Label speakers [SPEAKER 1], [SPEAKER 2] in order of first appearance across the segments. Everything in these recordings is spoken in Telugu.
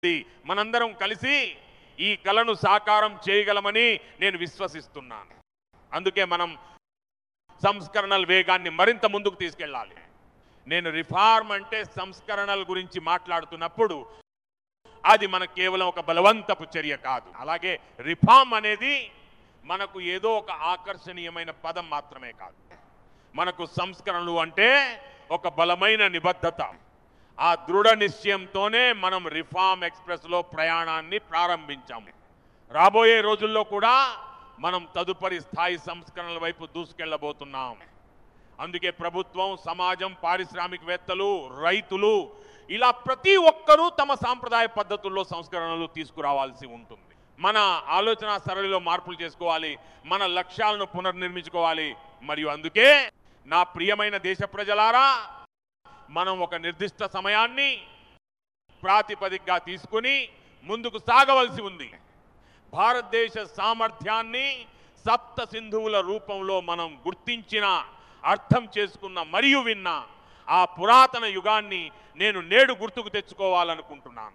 [SPEAKER 1] మనందరం కలిసి ఈ కళను సాకారం చేయగలమని నేను విశ్వసిస్తున్నాను అందుకే మనం సంస్కరణల వేగాన్ని మరింత ముందుకు తీసుకెళ్ళాలి నేను రిఫార్మ్ అంటే సంస్కరణల గురించి మాట్లాడుతున్నప్పుడు అది మన కేవలం ఒక బలవంతపు చర్య కాదు అలాగే రిఫార్మ్ అనేది మనకు ఏదో ఒక ఆకర్షణీయమైన పదం మాత్రమే కాదు మనకు సంస్కరణలు అంటే ఒక బలమైన నిబద్ధత ఆ దృఢ నిశ్చయంతోనే మనం రిఫార్మ్ ఎక్స్ప్రెస్లో ప్రయాణాన్ని ప్రారంభించాము రాబోయే రోజుల్లో కూడా మనం తదుపరి స్థాయి సంస్కరణల వైపు దూసుకెళ్లబోతున్నాం అందుకే ప్రభుత్వం సమాజం పారిశ్రామికవేత్తలు రైతులు ఇలా ప్రతి ఒక్కరూ తమ సాంప్రదాయ పద్ధతుల్లో సంస్కరణలు తీసుకురావాల్సి ఉంటుంది మన ఆలోచన సరళిలో మార్పులు చేసుకోవాలి మన లక్ష్యాలను పునర్నిర్మించుకోవాలి మరియు అందుకే నా ప్రియమైన దేశ ప్రజలారా మనం ఒక నిర్దిష్ట సమయాన్ని ప్రాతిపదికగా తీసుకుని ముందుకు సాగవలసి ఉంది భారతదేశ సామర్థ్యాన్ని సప్త సింధువుల రూపంలో మనం గుర్తించిన అర్థం చేసుకున్న మరియు విన్న ఆ పురాతన యుగాన్ని నేను నేడు గుర్తుకు తెచ్చుకోవాలనుకుంటున్నాను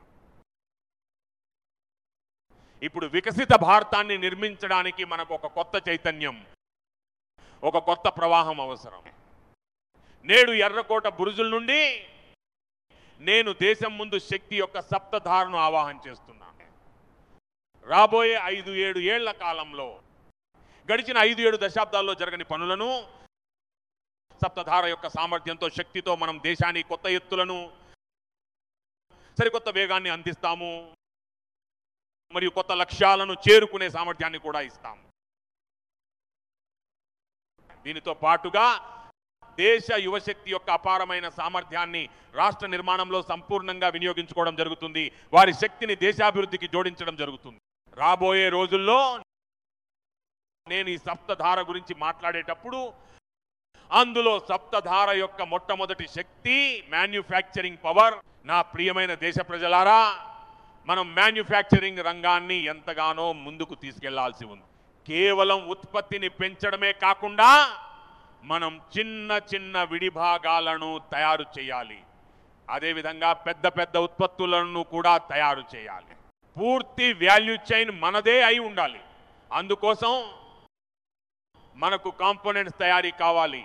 [SPEAKER 1] ఇప్పుడు వికసిత భారతాన్ని నిర్మించడానికి మనకు ఒక కొత్త చైతన్యం ఒక కొత్త ప్రవాహం అవసరం నేడు ఎర్రకోట బురుజుల నుండి నేను దేశం ముందు శక్తి యొక్క సప్తధారను ఆవాహన చేస్తున్నాను రాబోయే ఐదు ఏడు ఏళ్ల కాలంలో గడిచిన ఐదు ఏడు దశాబ్దాల్లో జరగని పనులను సప్తధార యొక్క సామర్థ్యంతో శక్తితో మనం దేశానికి కొత్త ఎత్తులను సరికొత్త వేగాన్ని అందిస్తాము మరియు కొత్త లక్ష్యాలను చేరుకునే సామర్థ్యాన్ని కూడా ఇస్తాము దీనితో పాటుగా దేశ యువశక్తి యొక్క అపారమైన సామర్థ్యాన్ని రాష్ట్ర నిర్మాణంలో సంపూర్ణంగా వినియోగించుకోవడం జరుగుతుంది వారి శక్తిని దేశాభివృద్ధికి జోడించడం జరుగుతుంది రాబోయే రోజుల్లో నేను ఈ సప్తధార గురించి మాట్లాడేటప్పుడు అందులో సప్తధార యొక్క మొట్టమొదటి శక్తి మ్యానుఫ్యాక్చరింగ్ పవర్ నా ప్రియమైన దేశ ప్రజలారా మనం మ్యానుఫ్యాక్చరింగ్ రంగాన్ని ఎంతగానో ముందుకు తీసుకెళ్లాల్సి ఉంది కేవలం ఉత్పత్తిని పెంచడమే కాకుండా మనం చిన్న చిన్న విడిభాగాలను తయారు చేయాలి అదేవిధంగా పెద్ద పెద్ద ఉత్పత్తులను కూడా తయారు చేయాలి పూర్తి వాల్యూ చైన్ మనదే అయి ఉండాలి అందుకోసం మనకు కాంపోనెంట్స్ తయారీ కావాలి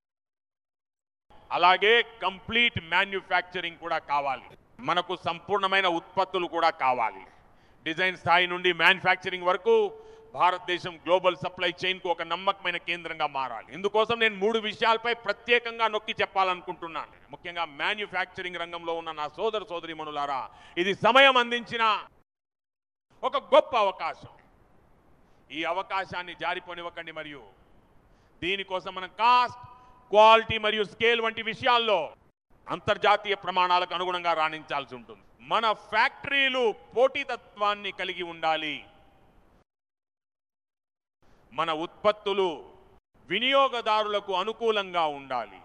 [SPEAKER 1] అలాగే కంప్లీట్ మ్యానుఫ్యాక్చరింగ్ కూడా కావాలి మనకు సంపూర్ణమైన ఉత్పత్తులు కూడా కావాలి డిజైన్ స్థాయి నుండి మ్యానుఫ్యాక్చరింగ్ వరకు భారతదేశం గ్లోబల్ సప్లై చైన్ కు ఒక నమ్మకమైన కేంద్రంగా మారాలి ఇందుకోసం నేను మూడు విషయాలపై ప్రత్యేకంగా నొక్కి చెప్పాలనుకుంటున్నాను ముఖ్యంగా మ్యానుఫ్యాక్చరింగ్ రంగంలో ఉన్న నా సోదర సోదరిమణులారా ఇది సమయం అందించిన ఒక గొప్ప అవకాశం ఈ అవకాశాన్ని జారిపోనివ్వకండి మరియు దీనికోసం మనం కాస్ట్ క్వాలిటీ మరియు స్కేల్ వంటి విషయాల్లో అంతర్జాతీయ ప్రమాణాలకు అనుగుణంగా రాణించాల్సి ఉంటుంది మన ఫ్యాక్టరీలు పోటీతత్వాన్ని కలిగి ఉండాలి మన ఉత్పత్తులు వినియోగదారులకు అనుకూలంగా ఉండాలి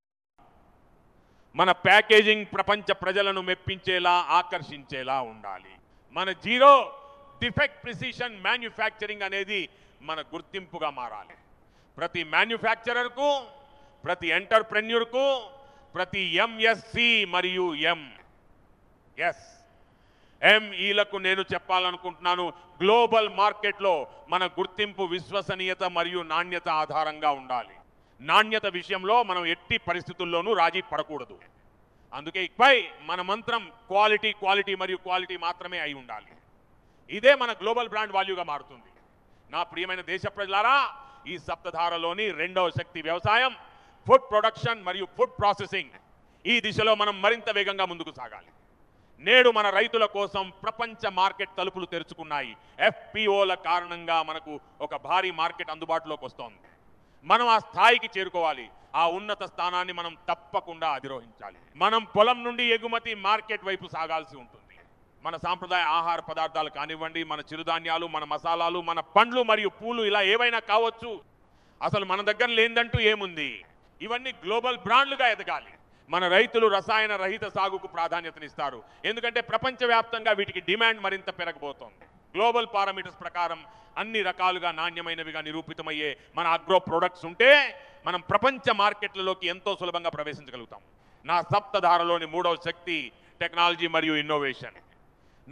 [SPEAKER 1] మన ప్యాకేజింగ్ ప్రపంచ ప్రజలను మెప్పించేలా ఆకర్షించేలా ఉండాలి మన జీరో డిఫెక్ట్ ప్రిసిషన్ మ్యానుఫ్యాక్చరింగ్ అనేది మన గుర్తింపుగా మారాలి ప్రతి మ్యానుఫ్యాక్చరర్కు ప్రతి ఎంటర్ప్రెన్యూర్కు ప్రతి ఎంఎస్సి మరియు ఎం ఎస్ ఎంఈలకు నేను చెప్పాలనుకుంటున్నాను గ్లోబల్ మార్కెట్లో మన గుర్తింపు విశ్వసనీయత మరియు నాణ్యత ఆధారంగా ఉండాలి నాణ్యత విషయంలో మనం ఎట్టి పరిస్థితుల్లోనూ రాజీ పడకూడదు అందుకే ఇకపై మన మంత్రం క్వాలిటీ క్వాలిటీ మరియు క్వాలిటీ మాత్రమే అయి ఉండాలి ఇదే మన గ్లోబల్ బ్రాండ్ వాల్యూగా మారుతుంది నా ప్రియమైన దేశ ప్రజలారా ఈ సప్తధారలోని రెండవ శక్తి వ్యవసాయం ఫుడ్ ప్రొడక్షన్ మరియు ఫుడ్ ప్రాసెసింగ్ ఈ దిశలో మనం మరింత వేగంగా ముందుకు సాగాలి నేడు మన రైతుల కోసం ప్రపంచ మార్కెట్ తలుపులు తెరుచుకున్నాయి ఎఫ్పిఓల కారణంగా మనకు ఒక భారీ మార్కెట్ అందుబాటులోకి వస్తోంది మనం ఆ స్థాయికి చేరుకోవాలి ఆ ఉన్నత స్థానాన్ని మనం తప్పకుండా అధిరోహించాలి మనం పొలం నుండి ఎగుమతి మార్కెట్ వైపు సాగాల్సి ఉంటుంది మన సాంప్రదాయ ఆహార పదార్థాలు కానివ్వండి మన చిరుధాన్యాలు మన మసాలాలు మన పండ్లు మరియు పూలు ఇలా ఏవైనా కావచ్చు అసలు మన దగ్గర లేదంటూ ఏముంది ఇవన్నీ గ్లోబల్ బ్రాండ్లుగా ఎదగాలి మన రైతులు రసాయన రహిత సాగుకు ప్రాధాన్యతనిస్తారు ఎందుకంటే ప్రపంచవ్యాప్తంగా వీటికి డిమాండ్ మరింత పెరగబోతోంది గ్లోబల్ పారామీటర్స్ ప్రకారం అన్ని రకాలుగా నాణ్యమైనవిగా నిరూపితమయ్యే మన అగ్రో ప్రొడక్ట్స్ ఉంటే మనం ప్రపంచ మార్కెట్లలోకి ఎంతో సులభంగా ప్రవేశించగలుగుతాం నా సప్తధారలోని మూడవ శక్తి టెక్నాలజీ మరియు ఇన్నోవేషన్